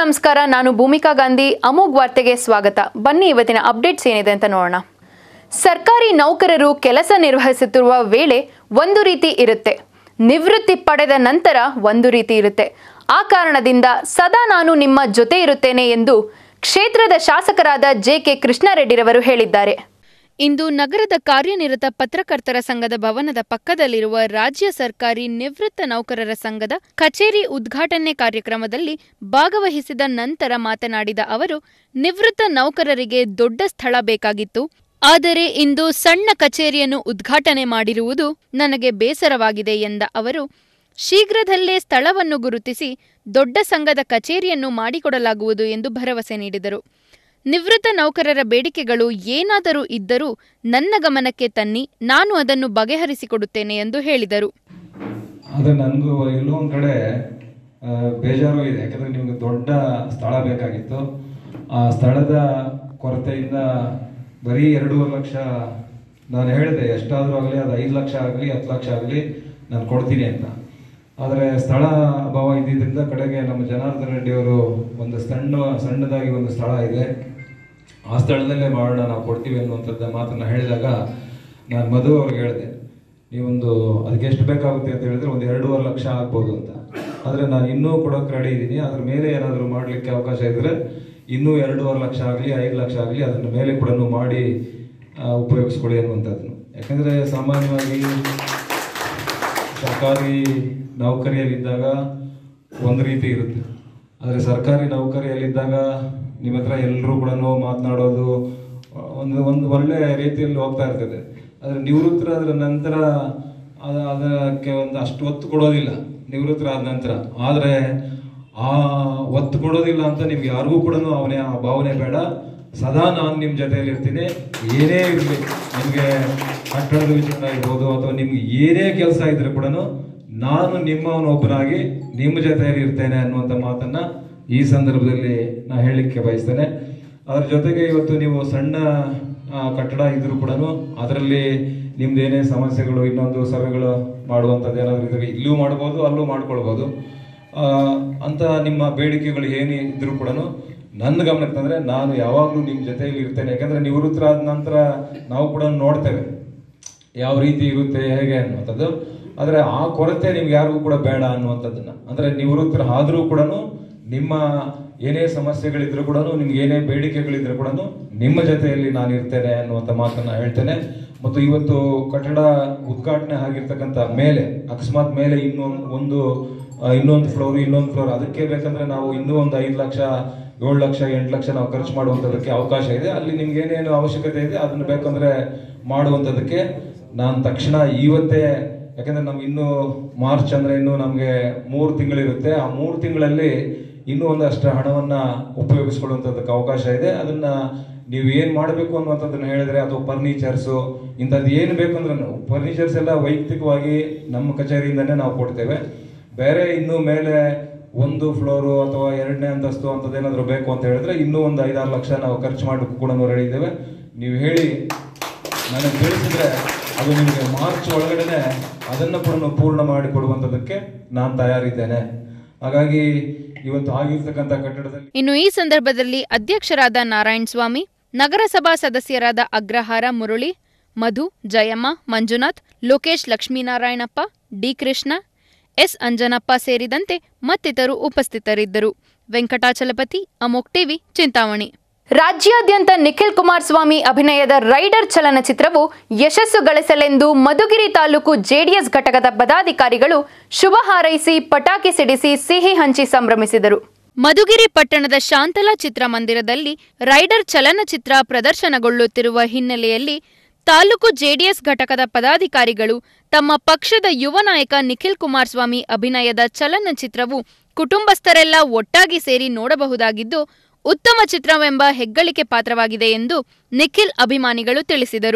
ನಮಸ್ಕಾರ ನಾನು ಭೂಮಿಕಾ ಗಾಂಧಿ ಅಮೋಘ್ ವಾರ್ತೆಗೆ ಸ್ವಾಗತ ಬನ್ನಿ ಇವತ್ತಿನ ಅಪ್ಡೇಟ್ಸ್ ಏನಿದೆ ಅಂತ ನೋಡೋಣ ಸರ್ಕಾರಿ ನೌಕರರು ಕೆಲಸ ನಿರ್ವಹಿಸುತ್ತಿರುವ ವೇಳೆ ಒಂದು ರೀತಿ ಇರುತ್ತೆ ನಿವೃತ್ತಿ ಪಡೆದ ನಂತರ ಒಂದು ರೀತಿ ಇರುತ್ತೆ ಆ ಕಾರಣದಿಂದ ಸದಾ ನಾನು ನಿಮ್ಮ ಜೊತೆ ಇರುತ್ತೇನೆ ಎಂದು ಕ್ಷೇತ್ರದ ಶಾಸಕರಾದ ಜೆ ಕೆ ಕೃಷ್ಣಾರೆಡ್ಡಿರವರು ಹೇಳಿದ್ದಾರೆ ಇಂದು ನಗರದ ಕಾರ್ಯನಿರತ ಪತ್ರಕರ್ತರ ಸಂಘದ ಭವನದ ಪಕ್ಕದಲ್ಲಿರುವ ರಾಜ್ಯ ಸರ್ಕಾರಿ ನಿವೃತ್ತ ನೌಕರರ ಸಂಘದ ಕಚೇರಿ ಉದ್ಘಾಟನೆ ಕಾರ್ಯಕ್ರಮದಲ್ಲಿ ಭಾಗವಹಿಸಿದ ನಂತರ ಮಾತನಾಡಿದ ಅವರು ನಿವೃತ್ತ ನೌಕರರಿಗೆ ದೊಡ್ಡ ಸ್ಥಳ ಬೇಕಾಗಿತ್ತು ಆದರೆ ಇಂದು ಸಣ್ಣ ಕಚೇರಿಯನ್ನು ಉದ್ಘಾಟನೆ ಮಾಡಿರುವುದು ನನಗೆ ಬೇಸರವಾಗಿದೆ ಎಂದ ಅವರು ಶೀಘ್ರದಲ್ಲೇ ಸ್ಥಳವನ್ನು ಗುರುತಿಸಿ ದೊಡ್ಡ ಸಂಘದ ಕಚೇರಿಯನ್ನು ಮಾಡಿಕೊಡಲಾಗುವುದು ಎಂದು ಭರವಸೆ ನೀಡಿದರು ನಿವೃತ್ತ ನೌಕರರ ಬೇಡಿಕೆಗಳು ಏನಾದರೂ ಇದ್ದರೂ ನನ್ನ ಗಮನಕ್ಕೆ ತನ್ನಿ ನಾನು ಅದನ್ನು ಬಗೆಹರಿಸಿಕೊಡುತ್ತೇನೆ ಎಂದು ಹೇಳಿದರು ಆದರೆ ನನಗೂ ಎಲ್ಲೋ ಒಂದು ಕಡೆ ಆ, ಬೇಜಾರು ಇದೆ ಯಾಕಂದರೆ ನಿಮಗೆ ದೊಡ್ಡ ಸ್ಥಳ ಬೇಕಾಗಿತ್ತು ಆ ಸ್ಥಳದ ಕೊರತೆಯಿಂದ ಬರೀ ಎರಡೂವರೆ ಲಕ್ಷ ನಾನು ಹೇಳಿದೆ ಎಷ್ಟಾದರೂ ಆಗಲಿ ಅದು ಐದು ಲಕ್ಷ ಆಗಲಿ ಹತ್ತು ಲಕ್ಷ ಆಗಲಿ ನಾನು ಕೊಡ್ತೀನಿ ಅಂತ ಆದರೆ ಸ್ಥಳ ಅಭಾವ ಇದ್ದಿದ್ದರಿಂದ ಕಡೆಗೆ ನಮ್ಮ ಜನಾರ್ದನ್ ರೆಡ್ಡಿ ಅವರು ಒಂದು ಸಣ್ಣ ಸಣ್ಣದಾಗಿ ಒಂದು ಸ್ಥಳ ಇದೆ ಆ ಸ್ಥಳದಲ್ಲೇ ಮಾಡೋಣ ನಾವು ಕೊಡ್ತೀವಿ ಅನ್ನುವಂಥದ್ದು ಮಾತನ್ನು ಹೇಳಿದಾಗ ನಾನು ಮಧು ಅವ್ರಿಗೆ ಹೇಳಿದೆ ನೀವೊಂದು ಅದಕ್ಕೆ ಎಷ್ಟು ಬೇಕಾಗುತ್ತೆ ಅಂತ ಹೇಳಿದ್ರೆ ಒಂದು ಎರಡೂವರೆ ಲಕ್ಷ ಆಗ್ಬೋದು ಅಂತ ಆದರೆ ನಾನು ಇನ್ನೂ ಕೊಡೋಕೆ ರೆಡಿ ಇದ್ದೀನಿ ಅದ್ರ ಮೇಲೆ ಏನಾದರೂ ಮಾಡಲಿಕ್ಕೆ ಅವಕಾಶ ಇದ್ದರೆ ಇನ್ನೂ ಎರಡೂವರೆ ಲಕ್ಷ ಆಗಲಿ ಐದು ಲಕ್ಷ ಆಗಲಿ ಅದನ್ನ ಮೇಲೆ ಕೂಡ ಮಾಡಿ ಆ, ಉಪಯೋಗಿಸ್ಕೊಳ್ಳಿ ಅನ್ನುವಂಥದ್ದನ್ನು ಯಾಕಂದರೆ ಸಾಮಾನ್ಯವಾಗಿ ಸರ್ಕಾರಿ ನೌಕರಿಯಲ್ಲಿದ್ದಾಗ ಒಂದು ರೀತಿ ಇರುತ್ತೆ ಆದರೆ ಸರ್ಕಾರಿ ನೌಕರಿಯಲ್ಲಿದ್ದಾಗ ನಿಮ್ಮ ಹತ್ರ ಎಲ್ಲರೂ ಕೂಡ ಮಾತನಾಡೋದು ಒಂದು ಒಂದು ಒಳ್ಳೆ ರೀತಿಯಲ್ಲಿ ಹೋಗ್ತಾ ಇರ್ತದೆ ಆದರೆ ನಿವೃತ್ತರಾದ ನಂತರ ಅದ ಅದಕ್ಕೆ ಒಂದು ಅಷ್ಟು ಒತ್ತು ಕೊಡೋದಿಲ್ಲ ನಿವೃತ್ತರಾದ ನಂತರ ಆದರೆ ಆ ಒತ್ತು ಕೊಡೋದಿಲ್ಲ ಅಂತ ನಿಮ್ಗೆ ಯಾರಿಗೂ ಕೂಡ ಅವನೇ ಆ ಭಾವನೆ ಬೇಡ ಸದಾ ನಾನು ನಿಮ್ಮ ಜೊತೆಯಲ್ಲಿ ಇರ್ತೀನಿ ಏನೇ ಇರಲಿ ನಿಮಗೆ ಕಟ್ಟಡದ ವಿಚಾರ ಇರ್ಬೋದು ಅಥವಾ ನಿಮ್ಗೆ ಏನೇ ಕೆಲಸ ಇದ್ರೆ ಕೂಡ ನಾನು ನಿಮ್ಮವನೊಬ್ಬನಾಗಿ ನಿಮ್ಮ ಜೊತೆಯಲ್ಲಿ ಇರ್ತೇನೆ ಅನ್ನುವಂಥ ಮಾತನ್ನ ಈ ಸಂದರ್ಭದಲ್ಲಿ ನಾ ಹೇಳಲಿಕ್ಕೆ ಬಯಸ್ತೇನೆ ಅದ್ರ ಜೊತೆಗೆ ಇವತ್ತು ನೀವು ಸಣ್ಣ ಆ, ಕಟ್ಟಡ ಇದ್ರೂ ಕೂಡ ಅದರಲ್ಲಿ ನಿಮ್ದು ಏನೇ ಸಮಸ್ಯೆಗಳು ಇನ್ನೊಂದು ಸಭೆಗಳು ಮಾಡುವಂಥದ್ದು ಏನಾದರೂ ಇದ್ರೆ ಇಲ್ಲೂ ಮಾಡ್ಬೋದು ಅಲ್ಲೂ ಮಾಡ್ಕೊಳ್ಬೋದು ಆ, ಅಂತ ನಿಮ್ಮ ಬೇಡಿಕೆಗಳು ಏನೇ ಇದ್ರೂ ಕೂಡ ನನ್ನ ಗಮನಕ್ಕೆ ತಂದ್ರೆ ನಾನು ಯಾವಾಗಲೂ ನಿಮ್ಮ ಜೊತೆಯಲ್ಲಿ ಇರ್ತೇನೆ ಯಾಕಂದ್ರೆ ನಿವೃತ್ತರಾದ ನಂತರ ನಾವು ಕೂಡ ನೋಡ್ತೇವೆ ಯಾವ ರೀತಿ ಇರುತ್ತೆ ಹೇಗೆ ಅನ್ನುವಂಥದ್ದು ಆದರೆ ಆ ಕೊರತೆ ನಿಮ್ಗೆ ಯಾರಿಗೂ ಕೂಡ ಬೇಡ ಅನ್ನುವಂಥದ್ದನ್ನ ಅಂದ್ರೆ ನಿವೃತ್ತರು ಆದರೂ ಕೂಡ ನಿಮ್ಮ ಏನೇ ಸಮಸ್ಯೆಗಳಿದ್ರು ಕೂಡ ನಿಮ್ಗೆ ಏನೇ ಬೇಡಿಕೆಗಳಿದ್ರು ಕೂಡ ನಿಮ್ಮ ಜೊತೆಯಲ್ಲಿ ನಾನು ಇರ್ತೇನೆ ಅನ್ನುವಂಥ ಮಾತನ್ನ ಹೇಳ್ತೇನೆ ಮತ್ತು ಇವತ್ತು ಕಟ್ಟಡ ಉದ್ಘಾಟನೆ ಆಗಿರ್ತಕ್ಕಂಥ ಮೇಲೆ ಅಕಸ್ಮಾತ್ ಮೇಲೆ ಇನ್ನೊಂದು ಒಂದು ಆ, ಇನ್ನೊಂದು ಫ್ಲೋರ್ ಇನ್ನೊಂದು ಫ್ಲೋರ್ ಅದಕ್ಕೆ ಬೇಕಂದ್ರೆ ನಾವು ಇನ್ನೂ ಒಂದು ಐದು ಲಕ್ಷ ಏಳು ಲಕ್ಷ ಎಂಟು ಲಕ್ಷ ನಾವು ಖರ್ಚು ಮಾಡುವಂಥದ್ದಕ್ಕೆ ಅವಕಾಶ ಇದೆ ಅಲ್ಲಿ ನಿಮ್ಗೆ ಏನೇನು ಅವಶ್ಯಕತೆ ಇದೆ ಅದನ್ನು ಬೇಕಂದ್ರೆ ಮಾಡುವಂಥದ್ದಕ್ಕೆ ನಾನು ತಕ್ಷಣ ಇವತ್ತೇ ಯಾಕಂದ್ರೆ ನಮ್ಗೆ ಇನ್ನು ಮಾರ್ಚ್ ಅಂದ್ರೆ ಇನ್ನು ನಮಗೆ ಮೂರು ತಿಂಗಳಿರುತ್ತೆ ಆ ಮೂರು ತಿಂಗಳಲ್ಲಿ ಇನ್ನೂ ಒಂದಷ್ಟು ಹಣವನ್ನ ಉಪಯೋಗಿಸ್ಕೊಳ್ಳುವಂಥದ್ದಕ್ಕೆ ಅವಕಾಶ ಇದೆ ಅದನ್ನ ನೀವು ಏನ್ ಮಾಡಬೇಕು ಅನ್ನುವಂಥದ್ದನ್ನ ಹೇಳಿದ್ರೆ ಅಥವಾ ಫರ್ನಿಚರ್ಸು ಇಂಥದ್ದು ಏನು ಬೇಕಂದ್ರೆ ಫರ್ನಿಚರ್ಸ್ ಎಲ್ಲ ವೈಯಕ್ತಿಕವಾಗಿ ನಮ್ಮ ಕಚೇರಿಯಿಂದನೇ ನಾವು ಕೊಡ್ತೇವೆ ಬೇರೆ ಇನ್ನು ಮೇಲೆ ಒಂದು ಫ್ಲೋರು ಅಥವಾ ಎರಡನೇ ಅಂತಸ್ತು ಅಂಥದ್ದೇನಾದ್ರೂ ಬೇಕು ಅಂತ ಹೇಳಿದ್ರೆ ಇನ್ನೂ ಒಂದು ಐದಾರು ಲಕ್ಷ ನಾವು ಖರ್ಚು ಮಾಡಲಿಕ್ಕೂ ಕೂಡ ರೆಡಿ ಇದ್ದೇವೆ ನೀವು ಹೇಳಿ ನನಗೆ ತಿಳಿಸಿದ್ರೆ ಅದು ನಿಮಗೆ ಮಾರ್ಚ್ ಒಳಗಡೆನೆ ಅದನ್ನು ಕೂಡ ಪೂರ್ಣ ಮಾಡಿ ಕೊಡುವಂಥದ್ದಕ್ಕೆ ನಾನು ತಯಾರಿದ್ದೇನೆ ಹಾಗಾಗಿ ಇವತ್ತು ಆಗಿರ್ತಕ್ಕಂಥ ಕಟ್ಟಡದಲ್ಲಿ ಇನ್ನು ಈ ಸಂದರ್ಭದಲ್ಲಿ ಅಧ್ಯಕ್ಷರಾದ ನಾರಾಯಣ ಸ್ವಾಮಿ ನಗರಸಭಾ ಸದಸ್ಯರಾದ ಅಗ್ರಹಾರ ಮುರಳಿ ಮಧು ಜಯಮ್ಮ ಮಂಜುನಾಥ್ ಲೋಕೇಶ್ ಲಕ್ಷ್ಮೀನಾರಾಯಣಪ್ಪ ಡಿ ಕೃಷ್ಣ ಎಸ್ ಅಂಜನಪ್ಪ ಸೇರಿದಂತೆ ಮತ್ತಿತರರು ಉಪಸ್ಥಿತರಿದ್ದರು ವೆಂಕಟಾಚಲಪತಿ ಅಮೋಕ್ ಟಿವಿ ಚಿಂತಾಮಣಿ ರಾಜ್ಯಾದ್ಯಂತ ನಿಖಿಲ್ ಕುಮಾರಸ್ವಾಮಿ ಅಭಿನಯದ ರೈಡರ್ ಚಲನಚಿತ್ರವು ಯಶಸ್ಸು ಗಳಿಸಲೆಂದು ಮಧುಗಿರಿ ತಾಲೂಕು ಜೆಡಿಎಸ್ ಘಟಕದ ಪದಾಧಿಕಾರಿಗಳು ಶುಭ ಹಾರೈಸಿ ಪಟಾಕಿ ಸಿಡಿಸಿ ಸಿಹಿ ಹಂಚಿ ಸಂಭ್ರಮಿಸಿದರು ಮಧುಗಿರಿ ಪಟ್ಟಣದ ಶಾಂತಲಾ ಚಿತ್ರಮಂದಿರದಲ್ಲಿ ರೈಡರ್ ಚಲನಚಿತ್ರ ಪ್ರದರ್ಶನಗೊಳ್ಳುತ್ತಿರುವ ಹಿನ್ನೆಲೆಯಲ್ಲಿ ತಾಲೂಕು ಜೆಡಿಎಸ್ ಘಟಕದ ಪದಾಧಿಕಾರಿಗಳು ತಮ್ಮ ಪಕ್ಷದ ಯುವ ನಾಯಕ ನಿಖಿಲ್ ಕುಮಾರಸ್ವಾಮಿ ಅಭಿನಯದ ಚಲನಚಿತ್ರವು ಕುಟುಂಬಸ್ಥರೆಲ್ಲ ಒಟ್ಟಾಗಿ ಸೇರಿ ನೋಡಬಹುದಾಗಿದ್ದು ಉತ್ತಮ ಚಿತ್ರವೆಂಬ ಹೆಗ್ಗಳಿಕೆ ಪಾತ್ರವಾಗಿದೆ ಎಂದು ನಿಖಿಲ್ ಅಭಿಮಾನಿಗಳು ತಿಳಿಸಿದರು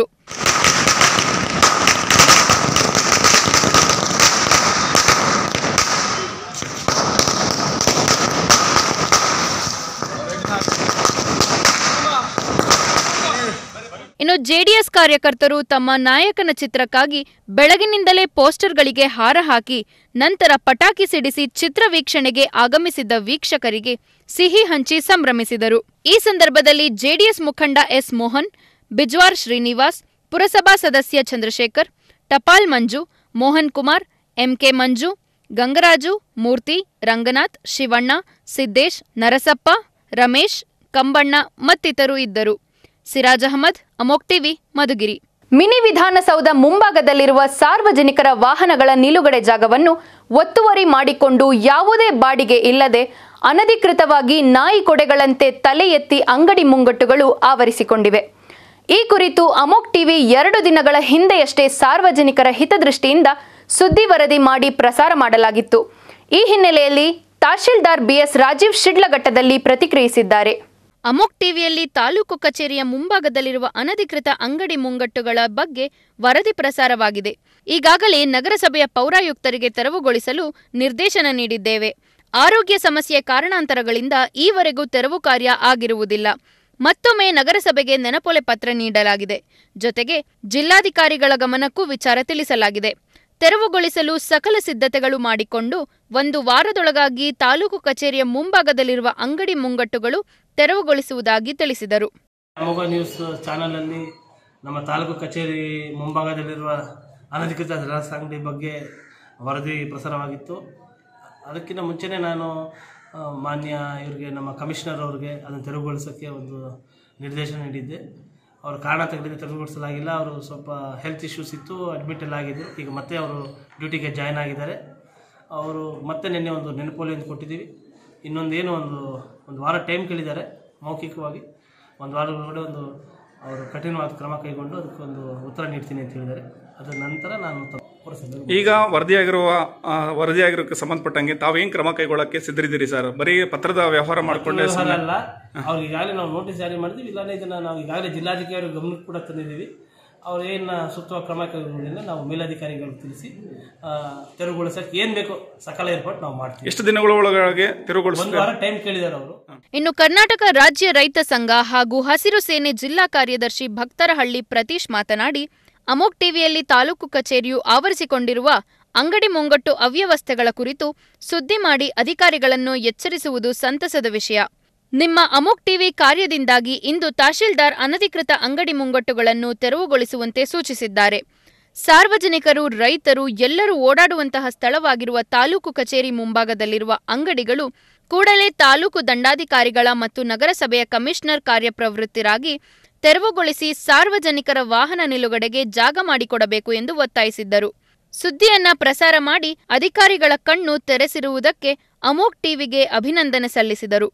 ಇನ್ನು ಜೆಡಿಎಸ್ ಕಾರ್ಯಕರ್ತರು ತಮ್ಮ ನಾಯಕನ ಚಿತ್ರಕ್ಕಾಗಿ ಬೆಳಗಿನಿಂದಲೇ ಪೋಸ್ಟರ್ಗಳಿಗೆ ಹಾರ ಹಾಕಿ ನಂತರ ಪಟಾಕಿ ಸಿಡಿಸಿ ಚಿತ್ರ ವೀಕ್ಷಣೆಗೆ ಆಗಮಿಸಿದ್ದ ವೀಕ್ಷಕರಿಗೆ ಸಿಹಿ ಹಂಚಿ ಸಂಭ್ರಮಿಸಿದರು ಈ ಸಂದರ್ಭದಲ್ಲಿ ಜೆಡಿಎಸ್ ಮುಖಂಡ ಎಸ್ ಮೋಹನ್ ಬಿಜ್ವಾರ್ ಶ್ರೀನಿವಾಸ್ ಪುರಸಭಾ ಸದಸ್ಯ ಚಂದ್ರಶೇಖರ್ ಟಪಾಲ್ ಮಂಜು ಮೋಹನ್ ಕುಮಾರ್ ಎಂಕೆ ಮಂಜು ಗಂಗರಾಜು ಮೂರ್ತಿ ರಂಗನಾಥ್ ಶಿವಣ್ಣ ಸಿದ್ದೇಶ್ ನರಸಪ್ಪ ರಮೇಶ್ ಕಂಬಣ್ಣ ಮತ್ತಿತರು ಇದ್ದರು ಸಿರಾಜ್ ಅಹಮದ್ ಅಮೋಕ್ ಟಿವಿ ಮಧುಗಿರಿ ಮಿನಿ ವಿಧಾನಸೌಧ ಮುಂಭಾಗದಲ್ಲಿರುವ ಸಾರ್ವಜನಿಕರ ವಾಹನಗಳ ನಿಲುಗಡೆ ಜಾಗವನ್ನು ಒತ್ತುವರಿ ಮಾಡಿಕೊಂಡು ಯಾವುದೇ ಬಾಡಿಗೆ ಇಲ್ಲದೆ ಅನಧಿಕೃತವಾಗಿ ನಾಯಿ ಕೊಡೆಗಳಂತೆ ತಲೆ ಎತ್ತಿ ಅಂಗಡಿ ಮುಂಗಟ್ಟುಗಳು ಆವರಿಸಿಕೊಂಡಿವೆ ಈ ಕುರಿತು ಅಮೋಕ್ ಟಿವಿ ಎರಡು ದಿನಗಳ ಹಿಂದೆಯಷ್ಟೇ ಸಾರ್ವಜನಿಕರ ಹಿತದೃಷ್ಟಿಯಿಂದ ಸುದ್ದಿ ವರದಿ ಮಾಡಿ ಪ್ರಸಾರ ಮಾಡಲಾಗಿತ್ತು ಈ ಹಿನ್ನೆಲೆಯಲ್ಲಿ ತಹಶೀಲ್ದಾರ್ ಬಿಎಸ್ ರಾಜೀವ್ ಶಿಡ್ಲಘಟ್ಟದಲ್ಲಿ ಪ್ರತಿಕ್ರಿಯಿಸಿದ್ದಾರೆ ಅಮೋಕ್ ಟಿವಿಯಲ್ಲಿ ತಾಲೂಕು ಕಚೇರಿಯ ಮುಂಭಾಗದಲ್ಲಿರುವ ಅನಧಿಕೃತ ಅಂಗಡಿ ಮುಂಗಟ್ಟುಗಳ ಬಗ್ಗೆ ವರದಿ ಪ್ರಸಾರವಾಗಿದೆ ಈಗಾಗಲೇ ನಗರಸಭೆಯ ಪೌರಾಯುಕ್ತರಿಗೆ ತೆರವುಗೊಳಿಸಲು ನಿರ್ದೇಶನ ನೀಡಿದ್ದೇವೆ ಆರೋಗ್ಯ ಸಮಸ್ಯೆ ಕಾರಣಾಂತರಗಳಿಂದ ಈವರೆಗೂ ತೆರವು ಕಾರ್ಯ ಆಗಿರುವುದಿಲ್ಲ ಮತ್ತೊಮ್ಮೆ ನಗರಸಭೆಗೆ ನೆನಪೊಲೆ ಪತ್ರ ನೀಡಲಾಗಿದೆ ಜೊತೆಗೆ ಜಿಲ್ಲಾಧಿಕಾರಿಗಳ ಗಮನಕ್ಕೂ ವಿಚಾರ ತಿಳಿಸಲಾಗಿದೆ ತೆರವುಗೊಳಿಸಲು ಸಕಲ ಸಿದ್ಧತೆಗಳು ಮಾಡಿಕೊಂಡು ಒಂದು ವಾರದೊಳಗಾಗಿ ತಾಲೂಕು ಕಚೇರಿಯ ಮುಂಭಾಗದಲ್ಲಿರುವ ಅಂಗಡಿ ಮುಂಗಟ್ಟುಗಳು ತೆರವುಗೊಳಿಸುವುದಾಗಿ ತಿಳಿಸಿದರು ಅಮೋಘ ನ್ಯೂಸ್ ಚಾನಲಲ್ಲಿ ನಮ್ಮ ತಾಲೂಕು ಕಚೇರಿ ಮುಂಭಾಗದಲ್ಲಿರುವ ಅನಧಿಕೃತ ಡ್ರಗ್ಸ್ ಅಂಗಡಿ ಬಗ್ಗೆ ವರದಿ ಪ್ರಸಾರವಾಗಿತ್ತು ಅದಕ್ಕಿಂತ ಮುಂಚೆನೇ ನಾನು ಆ, ಮಾನ್ಯ ಇವರಿಗೆ ನಮ್ಮ ಕಮಿಷನರ್ ಅವ್ರಿಗೆ ಅದನ್ನು ತೆರವುಗೊಳಿಸೋಕ್ಕೆ ಒಂದು ನಿರ್ದೇಶನ ನೀಡಿದ್ದೆ ಅವ್ರ ಕಾರಣ ತೆಗೆದು ತೆರವುಗೊಳಿಸಲಾಗಿಲ್ಲ ಅವರು ಸ್ವಲ್ಪ ಹೆಲ್ತ್ ಇಶ್ಯೂಸ್ ಇತ್ತು ಅಡ್ಮಿಟ್ ಎಲ್ಲ ಆಗಿದ್ದರು ಈಗ ಮತ್ತೆ ಅವರು ಡ್ಯೂಟಿಗೆ ಜಾಯ್ನ್ ಆಗಿದ್ದಾರೆ ಅವರು ಮತ್ತೆ ನಿನ್ನೆ ಒಂದು ನೆನಪೋಲಿ ಅಂತ ಕೊಟ್ಟಿದ್ದೀವಿ ಇನ್ನೊಂದೇನು ಒಂದು ಒಂದು ವಾರ ಟೈಮ್ ಕೇಳಿದ್ದಾರೆ ಮೌಖಿಕವಾಗಿ ಒಂದು ವಾರದ ಒಳಗಡೆ ಒಂದು ಅವರು ಕಠಿಣವಾದ ಕ್ರಮ ಕೈಗೊಂಡು ಅದಕ್ಕೊಂದು ಉತ್ತರ ನೀಡ್ತೀನಿ ಅಂತ ಹೇಳಿದ್ದಾರೆ ಅದರ ನಂತರ ನಾನು ತೋರಿಸಿದ್ದೆ ಈಗ ವರದಿಯಾಗಿರುವ ಆ, ವರದಿಯಾಗಿರೋಕ್ಕೆ ಸಂಬಂಧಪಟ್ಟಂಗೆ ತಾವೇನು ಕ್ರಮ ಕೈಗೊಳ್ಳಕ್ಕೆ ಸಿದ್ಧರಿದ್ದೀರಿ ಸರ್ ಬರೀ ಪತ್ರದ ವ್ಯವಹಾರ ಮಾಡಿಕೊಂಡೆ ವ್ಯವಹಾರ ಅಲ್ಲ ಅವ್ರಿಗೆ ಈಗಾಗಲೇ ನಾವು ನೋಟಿಸ್ ಜಾರಿ ಮಾಡಿದ್ವಿ ಇಲ್ಲಾಂದ್ರೆ ಇದನ್ನ ನಾವು ಈಗಾಗಲೇ ಜಿಲ್ಲಾಧಿಕಾರಿ ಗಮನಕ್ಕೆ ಕೂಡ ತಂದಿದ್ದೀವಿ ಅವ್ರು ಏನು ಸೂಕ್ತ ಕ್ರಮ ಕೈಗೊಂಡಿಲ್ಲ ನಾವು ಮೇಲಧಿಕಾರಿಗಳಿಗೆ ತಿಳಿಸಿ ಆ, ತೆರವುಗೊಳಿಸಕ್ಕೆ ಏನು ಬೇಕೋ ಸಕಲ ಏರ್ಪಾಟ್ ನಾವು ಮಾಡ್ತೀವಿ ಎಷ್ಟು ದಿನಗಳ ಒಳಗೆ ತೆರವುಗೊಳಿಸ ಒಂದು ವಾರ ಟೈಮ್ ಕೇಳಿದ್ದಾರೆ ಅವರು ಇನ್ನು ಕರ್ನಾಟಕ ರಾಜ್ಯ ರೈತ ಸಂಘ ಹಾಗೂ ಹಸಿರು ಸೇನೆ ಜಿಲ್ಲಾ ಕಾರ್ಯದರ್ಶಿ ಭಕ್ತರಹಳ್ಳಿ ಪ್ರತೀಶ್ ಮಾತನಾಡಿ ಅಮೋಕ್ ಟಿವಿಯಲ್ಲಿ ತಾಲೂಕು ಕಚೇರಿಯು ಆವರಿಸಿಕೊಂಡಿರುವ ಅಂಗಡಿ ಮುಂಗಟ್ಟು ಅವ್ಯವಸ್ಥೆಗಳ ಕುರಿತು ಸುದ್ದಿ ಮಾಡಿ ಅಧಿಕಾರಿಗಳನ್ನು ಎಚ್ಚರಿಸುವುದು ಸಂತಸದ ವಿಷಯ ನಿಮ್ಮ ಅಮೋಕ್ ಟಿವಿ ಕಾರ್ಯದಿಂದಾಗಿ ಇಂದು ತಹಶೀಲ್ದಾರ್ ಅನಧಿಕೃತ ಅಂಗಡಿ ಮುಂಗಟ್ಟುಗಳನ್ನು ತೆರವುಗೊಳಿಸುವಂತೆ ಸೂಚಿಸಿದ್ದಾರೆ ಸಾರ್ವಜನಿಕರು ರೈತರು ಎಲ್ಲರೂ ಓಡಾಡುವಂತಹ ಸ್ಥಳವಾಗಿರುವ ತಾಲೂಕು ಕಚೇರಿ ಮುಂಭಾಗದಲ್ಲಿರುವ ಅಂಗಡಿಗಳು ಕೂಡಲೇ ತಾಲೂಕು ದಂಡಾಧಿಕಾರಿಗಳ ಮತ್ತು ನಗರಸಭೆಯ ಕಮಿಷನರ್ ಕಾರ್ಯಪ್ರವೃತ್ತರಾಗಿ ತೆರವುಗೊಳಿಸಿ ಸಾರ್ವಜನಿಕರ ವಾಹನ ನಿಲುಗಡೆಗೆ ಜಾಗ ಮಾಡಿಕೊಡಬೇಕು ಎಂದು ಒತ್ತಾಯಿಸಿದ್ದರು ಸುದ್ದಿಯನ್ನ ಪ್ರಸಾರ ಮಾಡಿ ಅಧಿಕಾರಿಗಳ ಕಣ್ಣು ತೆರೆಸಿರುವುದಕ್ಕೆ ಅಮೋಕ್ ಟಿವಿಗೆ ಅಭಿನಂದನೆ ಸಲ್ಲಿಸಿದರು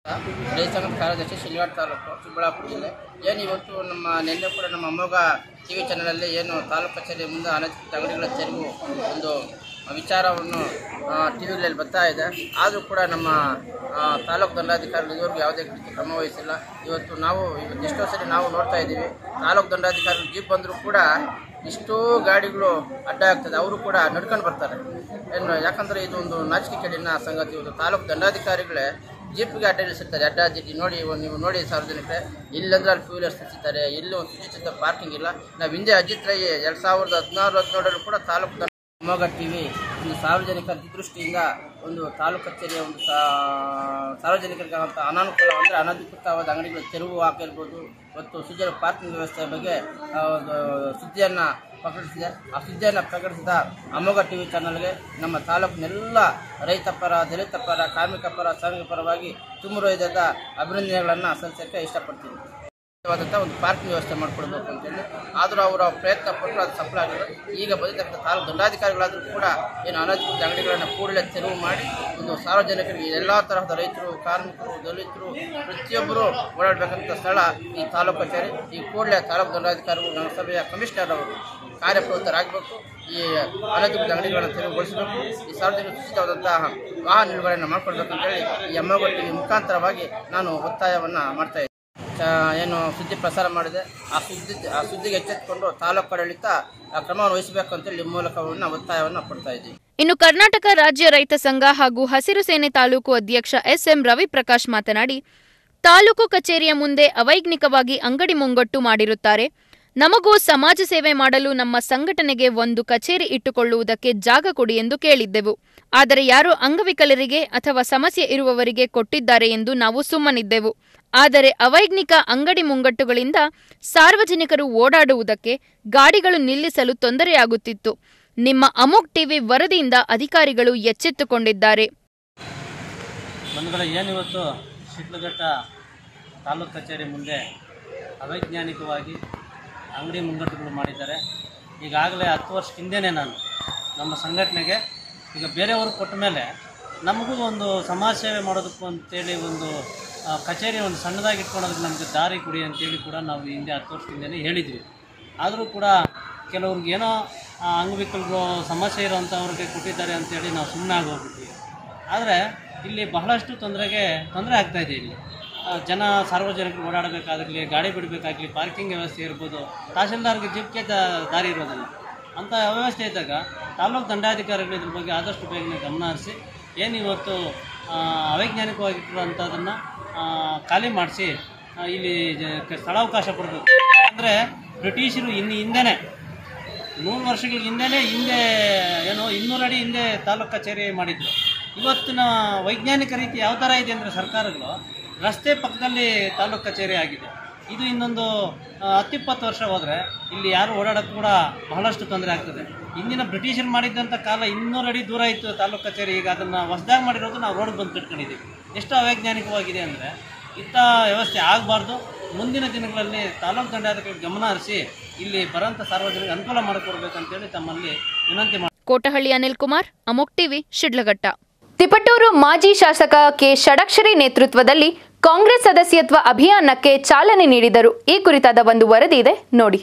ರೈತ ಸಂಘದ ಕಾರ್ಯದರ್ಶಿ ಶಿಲ್ಘಾಟ್ ತಾಲೂಕು ಚಿಕ್ಕಬಳ್ಳಾಪುರ ಜಿಲ್ಲೆ ಏನು ಇವತ್ತು ನಮ್ಮ ನಿನ್ನೆ ಕೂಡ ನಮ್ಮ ಅಮೋಘ ಟಿ ವಿ ಚಾನಲಲ್ಲಿ ಏನು ತಾಲೂಕು ಕಚೇರಿ ಮುಂದೆ ಅನಧಿಕೃತ ಅಂಗಡಿಗಳ ತೆರವು ಒಂದು ವಿಚಾರವನ್ನು ಟಿ ವಿಗಳಲ್ಲಿ ಬರ್ತಾ ಇದೆ ಆದರೂ ಕೂಡ ನಮ್ಮ ಆ, ತಾಲೂಕು ದಂಡಾಧಿಕಾರಿಗಳು ಇದುವರೆಗೂ ಯಾವುದೇ ರೀತಿ ಕ್ರಮ ವಹಿಸಿಲ್ಲ ಇವತ್ತು ನಾವು ಇವತ್ತು ಎಷ್ಟೋ ಸರಿ ನಾವು ನೋಡ್ತಾ ಇದ್ದೀವಿ ತಾಲೂಕು ದಂಡಾಧಿಕಾರಿಗಳು ಜೀಪ್ ಬಂದರೂ ಕೂಡ ಇಷ್ಟೋ ಗಾಡಿಗಳು ಅಡ್ಡ ಆಗ್ತದೆ ಅವರು ಕೂಡ ನಡ್ಕೊಂಡು ಬರ್ತಾರೆ ಏನು ಯಾಕಂದರೆ ಇದು ಒಂದು ನಾಚಿಕೆ ಕೇಳಿನ ಸಂಗತಿ ಇವತ್ತು ತಾಲೂಕು ದಂಡಾಧಿಕಾರಿಗಳೇ ಜೀಪ್ಗೆ ಅಡ್ಡ ನಿಲ್ಲಿಸಿರ್ತಾರೆ ಅಡ್ಡ ಅಡ್ಡಿ ನೋಡಿ ಇವ- ನೀವು ನೋಡಿ ಸಾರ್ವಜನಿಕರೇ ಇಲ್ಲಂದ್ರೆ ಅಲ್ಲಿ ಟೂ ವೀಲರ್ಸ್ ನಿಲ್ಲಿಸಿದ್ದಾರೆ ಇಲ್ಲಿ ಒಂದು ಸುಚಿತ ಪಾರ್ಕಿಂಗ್ ಇಲ್ಲ ನಾವು ಹಿಂದೆ ಅಜಿತ್ ರೈ ಎರಡು ಸಾವಿರದ ಹದಿನಾರು ಹದಿನೇಳರಲ್ಲೂ ಕೂಡ ತಾಲೂಕು ದಂಡ- ಶಿವಮೊಗ್ಗ ಟಿವಿ ಒಂದು ಸಾರ್ವಜನಿಕರ ದೃಷ್ಟಿಯಿಂದ ಒಂದು ತಾಲೂಕು ಕಚೇರಿಯ ಒಂದು ಸಾ- ಸಾರ್ವಜನಿಕರಿಗೆ ಆಗುವಂಥ ಅನಾನುಕೂಲ ಅಂದರೆ ಅನಧಿಕೃತವಾದ ಅಂಗಡಿಗಳು ತೆರವು ಹಾಕಿರ್ಬೋದು ಮತ್ತು ಸುಜಲ ಪಾರ್ಕಿಂಗ್ ವ್ಯವಸ್ಥೆ ಬಗ್ಗೆ ಆ, ಒಂದು ಸುದ್ದಿಯನ್ನು ಪ್ರಕಟಿಸಿದೆ ಆ ಸುದ್ದಿಯನ್ನು ಪ್ರಕಟಿಸಿದ ಅಮೋಘ ಟಿ ವಿ ಚಾನಲ್ಗೆ ನಮ್ಮ ತಾಲೂಕಿನೆಲ್ಲ ರೈತ ಪರ ದಲಿತ ಪರ ಕಾರ್ಮಿಕ ಪರ ಶ್ರಮಿಕ ಪರವಾಗಿ ತುಂಬ ಹೃದಯದ ಅಭಿನಂದನೆಗಳನ್ನು ಸಲ್ಲಿಸೋಕ್ಕೆ ಇಷ್ಟಪಡ್ತೀನಿ ವಾದಂಥ ಒಂದು ಪಾರ್ಕಿಂಗ್ ವ್ಯವಸ್ಥೆ ಮಾಡಿಕೊಡ್ಬೇಕು ಅಂತೇಳಿ ಆದರೂ ಅವರ ಪ್ರಯತ್ನ ಪಟ್ಟರು ಅದು ಸಫಲ ಆಗಿದೆ ಈಗ ಬಂದಿರ್ತಕ್ಕಂಥ ತಾಲೂಕು ದಂಡಾಧಿಕಾರಿಗಳಾದರೂ ಕೂಡ ಏನು ಅನಧಿಕೃತ ಅಂಗಡಿಗಳನ್ನು ಕೂಡಲೇ ತೆರವು ಮಾಡಿ ಒಂದು ಸಾರ್ವಜನಿಕರಿಗೆ ಎಲ್ಲ ತರಹದ ರೈತರು ಕಾರ್ಮಿಕರು ದಲಿತರು ಪ್ರತಿಯೊಬ್ಬರು ಓಡಾಡಬೇಕಂತ ಸ್ಥಳ ಈ ತಾಲೂಕು ಕಚೇರಿ ಈ ಕೂಡಲೇ ತಾಲೂಕು ದಂಡಾಧಿಕಾರಿಗಳು ನಗರಸಭೆಯ ಕಮಿಷನರ್ ಅವರು ಕಾರ್ಯಪ್ರವೃತ್ತರಾಗಬೇಕು ಈ ಅನಧಿಕೃತ ಅಂಗಡಿಗಳನ್ನು ತೆರವುಗೊಳಿಸಬೇಕು ಈ ಸಾರ್ವಜನಿಕ ಉಚಿತವಾದಂತಹ ವಾಹನ ನಿಲುಗಡೆಯನ್ನು ಮಾಡಿಕೊಡ್ಬೇಕು ಅಂತೇಳಿ ಈ ಎಮ್ಮಗೊಳ ಟಿವಿ ಮುಖಾಂತರವಾಗಿ ನಾನು ಒತ್ತಾಯವನ್ನು ಮಾಡ್ತಾ ಇದ್ದೀನಿ ಚ- ಏನು ಸುದ್ದಿ ಪ್ರಸಾರ ಮಾಡಿದೆ ಆ ಸುದ್ದಿ ಆ ಸುದ್ದಿಗೆ ಎಚ್ಚೆತ್ತುಕೊಂಡು ತಾಲೂಕು ಆಡಳಿತ ಆ ಕ್ರಮವನ್ನು ವಹಿಸಬೇಕು ಅಂತೇಳಿ ಈ ಮೂಲಕವನ್ನು ಒತ್ತಾಯವನ್ನು ಪಡ್ತಾ ಇದ್ದೀವಿ ಇನ್ನು ಕರ್ನಾಟಕ ರಾಜ್ಯ ರೈತ ಸಂಘ ಹಾಗೂ ಹಸಿರು ಸೇನೆ ತಾಲೂಕು ಅಧ್ಯಕ್ಷ ಎಸ್ಎಂ ರವಿಪ್ರಕಾಶ್ ಮಾತನಾಡಿ ತಾಲೂಕು ಕಚೇರಿಯ ಮುಂದೆ ಅವೈಜ್ಞಿಕವಾಗಿ ಅಂಗಡಿ ಮುಂಗಟ್ಟು ಮಾಡಿರುತ್ತಾರೆ ನಮಗೂ ಸಮಾಜ ಸೇವೆ ಮಾಡಲು ನಮ್ಮ ಸಂಘಟನೆಗೆ ಒಂದು ಕಚೇರಿ ಇಟ್ಟುಕೊಳ್ಳುವುದಕ್ಕೆ ಜಾಗ ಕೊಡಿ ಎಂದು ಕೇಳಿದ್ದೆವು ಆದರೆ ಯಾರೋ ಅಂಗವಿಕಲರಿಗೆ ಅಥವಾ ಸಮಸ್ಯೆ ಇರುವವರಿಗೆ ಕೊಟ್ಟಿದ್ದಾರೆ ಎಂದು ನಾವು ಸುಮ್ಮನಿದ್ದೆವು ಆದರೆ ಅವೈಜ್ಞಿಕ ಅಂಗಡಿ ಮುಂಗಟ್ಟುಗಳಿಂದ ಸಾರ್ವಜನಿಕರು ಓಡಾಡುವುದಕ್ಕೆ ಗಾಡಿಗಳು ನಿಲ್ಲಿಸಲು ತೊಂದರೆಯಾಗುತ್ತಿತ್ತು ನಿಮ್ಮ ಅಮೋಕ್ ಟಿವಿ ವರದಿಯಿಂದ ಅಧಿಕಾರಿಗಳು ಎಚ್ಚೆತ್ತುಕೊಂಡಿದ್ದಾರೆ ಬಂಧುಗಳೇ ಏನಿವತ್ತು ಶಿಡ್ಲಘಟ್ಟ ತಾಲೂಕು ಕಚೇರಿ ಮುಂದೆ ಅವೈಜ್ಞಾನಿಕವಾಗಿ ಅಂಗಡಿ ಮುಂಗಟ್ಟುಗಳು ಮಾಡಿದ್ದಾರೆ ಈಗಾಗಲೇ ಹತ್ತು ವರ್ಷದ ಹಿಂದೆಯೇ ನಾನು ನಮ್ಮ ಸಂಘಟನೆಗೆ ಈಗ ಬೇರೆಯವರು ಕೊಟ್ಟ ಮೇಲೆ ನಮಗೂ ಒಂದು ಸಮಾಜ ಸೇವೆ ಮಾಡೋದಕ್ಕೂ ಅಂತೇಳಿ ಒಂದು ಆ, ಕಚೇರಿ ಒಂದು ಸಣ್ಣದಾಗಿ ಇಟ್ಕೊಳೋದಕ್ಕೆ ನಮಗೆ ದಾರಿ ಕೊಡಿ ಅಂತೇಳಿ ಕೂಡ ನಾವು ಹಿಂದೆ ಹತ್ತು ವರ್ಷದ ಹಿಂದೆನೇ ಹೇಳಿದ್ವಿ ಆದರೂ ಕೂಡ ಕೆಲವ್ರಿಗೆ ಏನೋ ಆ, ಅಂಗವಿಕಲರು ಸಮಸ್ಯೆ ಇರೋವಂಥವ್ರಿಗೆ ಕೊಟ್ಟಿದ್ದಾರೆ ಅಂತೇಳಿ ನಾವು ಸುಮ್ಮನೆ ಆಗೋಗ್ಬಿಟ್ವಿ ಆದರೆ ಇಲ್ಲಿ ಬಹಳಷ್ಟು ತೊಂದರೆಗೆ ತೊಂದರೆ ಆಗ್ತಾ ಇದೆ ಇಲ್ಲಿ ಆ, ಜನ ಸಾರ್ವಜನಿಕರು ಓಡಾಡಬೇಕಾಗಲಿ ಗಾಡಿ ಬಿಡಬೇಕಾಗಲಿ ಪಾರ್ಕಿಂಗ್ ವ್ಯವಸ್ಥೆ ಇರ್ಬೋದು ತಹಶೀಲ್ದಾರ್ಗೆ ಜೀಪ್ಗೆ ದಾರಿ ಇರೋದಿಲ್ಲ ಅಂಥ ವ್ಯವಸ್ಥೆ ಇದ್ದಾಗ ತಾಲೂಕು ದಂಡಾಧಿಕಾರಿಗಳು ಇದ್ರ ಬಗ್ಗೆ ಆದಷ್ಟು ಬೇಗನೆ ಗಮನ ಹರಿಸಿ ಏನು ಇವತ್ತು ಆ, ಅವೈಜ್ಞಾನಿಕವಾಗಿಟ್ಟಿರುವಂಥದ್ದನ್ನು ಖಾಲಿ ಮಾಡಿಸಿ ಇಲ್ಲಿ ಜ- ಕ- ಸ್ಥಳಾವಕಾಶ ಕೊಡಬೇಕು ಅಂದರೆ ಬ್ರಿಟಿಷರು ಇನ್ನು ಹಿಂದೆನೇ ನೂರು ವರ್ಷಗಳ ಹಿಂದೆನೇ ಹಿಂದೆ ಏನು ಇನ್ನೂರು ಅಡಿ ಹಿಂದೆ ತಾಲೂಕು ಕಚೇರಿ ಮಾಡಿದ್ರು ಇವತ್ತಿನ ವೈಜ್ಞಾನಿಕ ರೀತಿ ಯಾವ ಥರ ಇದೆ ಅಂದರೆ ಸರ್ಕಾರಗಳು ರಸ್ತೆ ಪಕ್ಕದಲ್ಲಿ ತಾಲೂಕು ಕಚೇರಿ ಆಗಿದೆ ಇದು ಇನ್ನೊಂದು ಆ, ಹತ್ತಿಪ್ಪತ್ತು ವರ್ಷ ಹೋದರೆ ಇಲ್ಲಿ ಯಾರು ಓಡಾಡೋಕ್ಕೆ ಕೂಡ ಬಹಳಷ್ಟು ತೊಂದರೆ ಆಗ್ತದೆ ಇಂದಿನ ಬ್ರಿಟಿಷರು ಮಾಡಿದ್ದಂಥ ಕಾಲ ಇನ್ನೂರು ಅಡಿ ದೂರ ಇತ್ತು ತಾಲೂಕು ಕಚೇರಿ ಈಗ ಅದನ್ನು ಹೊಸದಾಗಿ ಮಾಡಿರೋದು ನಾವು ರೋಡ್ಗೆ ಬಂದು ಕಟ್ಕೊಂಡಿದ್ದೀವಿ ಎಷ್ಟು ಅವೈಜ್ಞಾನಿಕವಾಗಿದೆ ಅಂದರೆ ಇಂಥ ವ್ಯವಸ್ಥೆ ಆಗಬಾರ್ದು ಮುಂದಿನ ದಿನಗಳಲ್ಲಿ ತಾಲೂಕು ದಂಡಾಧಿಕಾರಿ ಗಮನ ಹರಿಸಿ ಇಲ್ಲಿ ಬರೋಂಥ ಸಾರ್ವಜನಿಕ ಅನುಕೂಲ ಮಾಡಿಕೊಡ್ಬೇಕಂತೇಳಿ ತಮ್ಮಲ್ಲಿ ವಿನಂತಿ ಮಾಡಿ ಕೋಟಹಳ್ಳಿ ಅನಿಲ್ ಕುಮಾರ್ ಅಮೋಕ್ ಟಿವಿ ಶಿಡ್ಲಘಟ್ಟ ತಿಪಟೂರು ಮಾಜಿ ಶಾಸಕ ಕೆ ಷಡಕ್ಷರಿ ನೇತೃತ್ವದಲ್ಲಿ ಕಾಂಗ್ರೆಸ್ ಸದಸ್ಯತ್ವ ಅಭಿಯಾನಕ್ಕೆ ಚಾಲನೆ ನೀಡಿದರು ಈ ಕುರಿತಾದ ಒಂದು ವರದಿ ಇದೆ ನೋಡಿ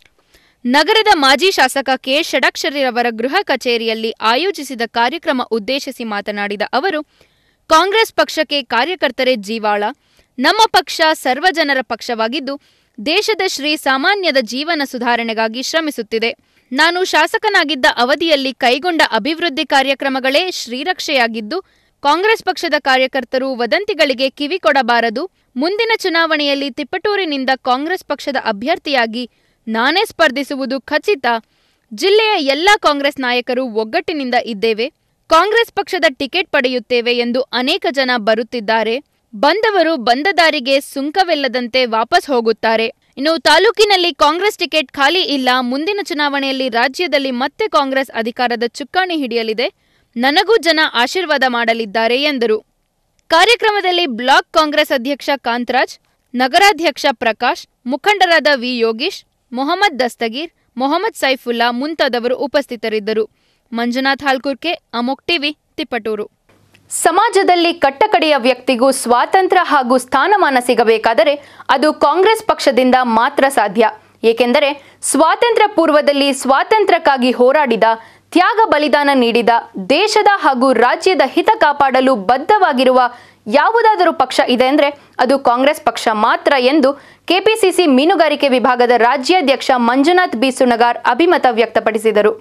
ನಗರದ ಮಾಜಿ ಶಾಸಕ ಕೆ ಷಡಕ್ಷರಿರವರ ಗೃಹ ಕಚೇರಿಯಲ್ಲಿ ಆಯೋಜಿಸಿದ ಕಾರ್ಯಕ್ರಮ ಉದ್ದೇಶಿಸಿ ಮಾತನಾಡಿದ ಅವರು ಕಾಂಗ್ರೆಸ್ ಪಕ್ಷಕ್ಕೆ ಕಾರ್ಯಕರ್ತರೇ ಜೀವಾಳ ನಮ್ಮ ಪಕ್ಷ ಸರ್ವಜನರ ಪಕ್ಷವಾಗಿದ್ದು ದೇಶದ ಶ್ರೀ ಸಾಮಾನ್ಯದ ಜೀವನ ಸುಧಾರಣೆಗಾಗಿ ಶ್ರಮಿಸುತ್ತಿದೆ ನಾನು ಶಾಸಕನಾಗಿದ್ದ ಅವಧಿಯಲ್ಲಿ ಕೈಗೊಂಡ ಅಭಿವೃದ್ಧಿ ಕಾರ್ಯಕ್ರಮಗಳೇ ಶ್ರೀರಕ್ಷೆಯಾಗಿದ್ದು ಕಾಂಗ್ರೆಸ್ ಪಕ್ಷದ ಕಾರ್ಯಕರ್ತರು ವದಂತಿಗಳಿಗೆ ಕಿವಿ ಕೊಡಬಾರದು ಮುಂದಿನ ಚುನಾವಣೆಯಲ್ಲಿ ತಿಪ್ಪಟೂರಿನಿಂದ ಕಾಂಗ್ರೆಸ್ ಪಕ್ಷದ ಅಭ್ಯರ್ಥಿಯಾಗಿ ನಾನೇ ಸ್ಪರ್ಧಿಸುವುದು ಖಚಿತ ಜಿಲ್ಲೆಯ ಎಲ್ಲಾ ಕಾಂಗ್ರೆಸ್ ನಾಯಕರು ಒಗ್ಗಟ್ಟಿನಿಂದ ಇದ್ದೇವೆ ಕಾಂಗ್ರೆಸ್ ಪಕ್ಷದ ಟಿಕೆಟ್ ಪಡೆಯುತ್ತೇವೆ ಎಂದು ಅನೇಕ ಜನ ಬರುತ್ತಿದ್ದಾರೆ ಬಂದವರು ಬಂದ ದಾರಿಗೆ ಸುಂಕವಿಲ್ಲದಂತೆ ವಾಪಸ್ ಹೋಗುತ್ತಾರೆ ಇನ್ನು ತಾಲೂಕಿನಲ್ಲಿ ಕಾಂಗ್ರೆಸ್ ಟಿಕೆಟ್ ಖಾಲಿ ಇಲ್ಲ ಮುಂದಿನ ಚುನಾವಣೆಯಲ್ಲಿ ರಾಜ್ಯದಲ್ಲಿ ಮತ್ತೆ ಕಾಂಗ್ರೆಸ್ ಅಧಿಕಾರದ ಚುಕ್ಕಾಣಿ ಹಿಡಿಯಲಿದೆ ನನಗೂ ಜನ ಆಶೀರ್ವಾದ ಮಾಡಲಿದ್ದಾರೆ ಎಂದರು ಕಾರ್ಯಕ್ರಮದಲ್ಲಿ ಬ್ಲಾಕ್ ಕಾಂಗ್ರೆಸ್ ಅಧ್ಯಕ್ಷ ಕಾಂತರಾಜ್ ನಗರಾಧ್ಯಕ್ಷ ಪ್ರಕಾಶ್ ಮುಖಂಡರಾದ ವಿ ಯೋಗೀಶ್ ಮೊಹಮ್ಮದ್ ದಸ್ತಗೀರ್ ಮೊಹಮ್ಮದ್ ಸೈಫುಲ್ಲಾ ಮುಂತಾದವರು ಉಪಸ್ಥಿತರಿದ್ದರು ಮಂಜುನಾಥ್ ಹಾಲ್ಕುರ್ಕೆ ಅಮೋಕ್ ಟಿವಿ ತಿಪ್ಪಟೂರು ಸಮಾಜದಲ್ಲಿ ಕಟ್ಟಕಡೆಯ ವ್ಯಕ್ತಿಗೂ ಸ್ವಾತಂತ್ರ್ಯ ಹಾಗೂ ಸ್ಥಾನಮಾನ ಸಿಗಬೇಕಾದರೆ ಅದು ಕಾಂಗ್ರೆಸ್ ಪಕ್ಷದಿಂದ ಮಾತ್ರ ಸಾಧ್ಯ ಏಕೆಂದರೆ ಸ್ವಾತಂತ್ರ್ಯ ಪೂರ್ವದಲ್ಲಿ ಸ್ವಾತಂತ್ರ್ಯಕ್ಕಾಗಿ ಹೋರಾಡಿದ ತ್ಯಾಗ ಬಲಿದಾನ ನೀಡಿದ ದೇಶದ ಹಾಗೂ ರಾಜ್ಯದ ಹಿತ ಕಾಪಾಡಲು ಬದ್ಧವಾಗಿರುವ ಯಾವುದಾದರೂ ಪಕ್ಷ ಇದೆ ಅಂದರೆ ಅದು ಕಾಂಗ್ರೆಸ್ ಪಕ್ಷ ಮಾತ್ರ ಎಂದು ಕೆಪಿಸಿಸಿ ಮೀನುಗಾರಿಕೆ ವಿಭಾಗದ ರಾಜ್ಯಾಧ್ಯಕ್ಷ ಮಂಜುನಾಥ್ ಬಿ ಸುಣಗಾರ್ ಅಭಿಮತ ವ್ಯಕ್ತಪಡಿಸಿದರು